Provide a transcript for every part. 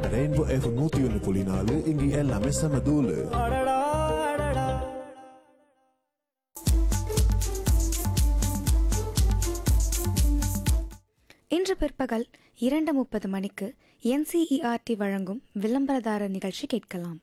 Rainbow F நூத்தி ஒன்னு புள்ளி நாலு இங்க எல்லாமே செம தூளு இன்று பிற்பகல் இரண்டு முப்பது மணிக்கு என்சிஇஆர்டி வழங்கும் விளம்பரதாரர் நிகழ்ச்சி கேட்கலாம்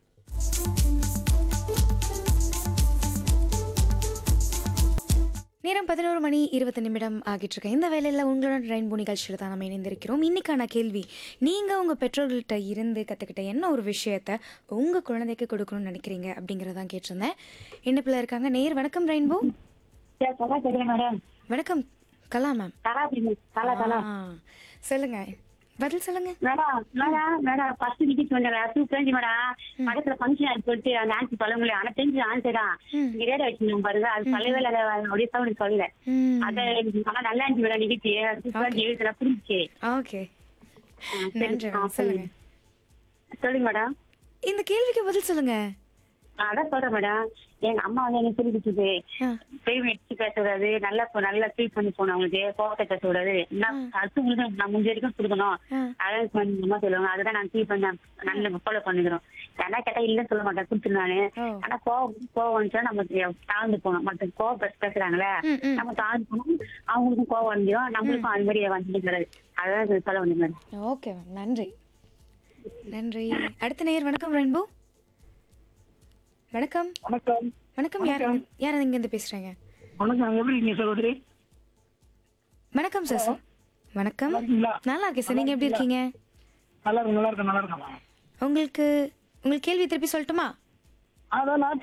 நேரம் பதினோரு மணி இருபது நிமிடம் ஆகிட்டு இருக்கு இந்த வேலையில் உங்களுடன் ரெயின்போ நிகழ்ச்சியில் தான் நம்ம இணைந்திருக்கிறோம் இன்னைக்கான கேள்வி நீங்கள் உங்கள் பெற்றோர்கள்ட்ட இருந்து கற்றுக்கிட்ட என்ன ஒரு விஷயத்த உங்கள் குழந்தைக்கு கொடுக்கணும்னு நினைக்கிறீங்க அப்படிங்கிறதான் கேட்டிருந்தேன் இணைப்பில் இருக்காங்க நேர் வணக்கம் ரெயின்போ சார் கலா தெரியும் மேடம் வணக்கம் கலா மேம் கலா தெரியும் கலா கலா ஆ, சொல்லுங்க பதில் சொல்லுங்க மேடம் மேடம் மேடம் ஃபர்ஸ்ட் வீக்கு சொன்னேன் டூ டுவெண்ட்டி மேடம் பக்கத்துல ஃபங்க்ஷன் ஆகி போட்டு அந்த ஆன்சி சொல்ல முடியல ஆனா தெரிஞ்சு ஆன்சர் தான் ம். இங்க ரேட் வச்சிருந்தோம் பாருங்க அது சொல்லவே இல்லை அதை அப்படியே சவுண்ட் சொல்லல ம் அத ஆனா நல்லா இருந்துச்சு மேடம் நிகழ்ச்சி டூ டுவெண்ட்டி எழுத்துல புரிஞ்சுச்சு ஓகே ஆ, சரி. நன்றி ஆ, மேம் சொல்லுங்க சொல்லுங்க மேடம் இந்த கேள்விக்கு பதில் சொல்லுங்க நான் அதான் சொல்றேன் மேடம் எங்க அம்மா வந்து எனக்கு சொல்லி கொடுத்தது ஆ, பெய் வச்சு பேசக்கூடாது நல்லா போ- நல்லா ஃபீல் பண்ணி போகணும் அவங்களுக்கு கோவத்தை பேசக்கூடாது நான் அடுத்தவங்களுக்கு நான் முடிஞ்ச வரைக்கும் கொடுக்கணும் ஆ. அதான் பண்ணி அம்மா சொல்லுவாங்க அதுதான் நான் ஃபீல் பண்ண நல்ல ஃபாலோ பண்ணிக்கிறோம் ஏன்னா கேட்டா இல்லைன்னு சொல்ல மாட்டேன் கொடுத்துரு நானு ஓ. ஆனா கோவம் கோவம் வந்துச்சுன்னா நம்ம தாழ்ந்து போகணும் மற்ற கோவம் பேச பேசுறாங்களே ம், ம். நம்ம தாழ்ந்து போகணும் அவங்களுக்கும் கோவம் வந்துடும் நம்மளுக்கும் அது மாதிரி வந்துக்கிறது அதான் இது சொல்ல வந்து மேடம் ஓகே மேம் நன்றி நன்றி அடுத்த நேயர் வணக்கம் ரெயின்போ வணக்கம் வணக்கம் வணக்கம் யார் யார் இங்கேருந்து பேசுகிறீங்க வணக்கம் எப்படி இருக்கீங்க சகோதரி வணக்கம் சார் சார் வணக்கம் இருக்கீங்களா? நல்லா இருக்கேன் சார் நீங்கள் எப்படி இருக்கீங்க நல்லா இருக்கும் நல்லா இருக்கும் நல்லா இருக்கும் உங்களுக்கு உங்களுக்கு கேள்வி திருப்பி சொல்லட்டுமா அதான் நான்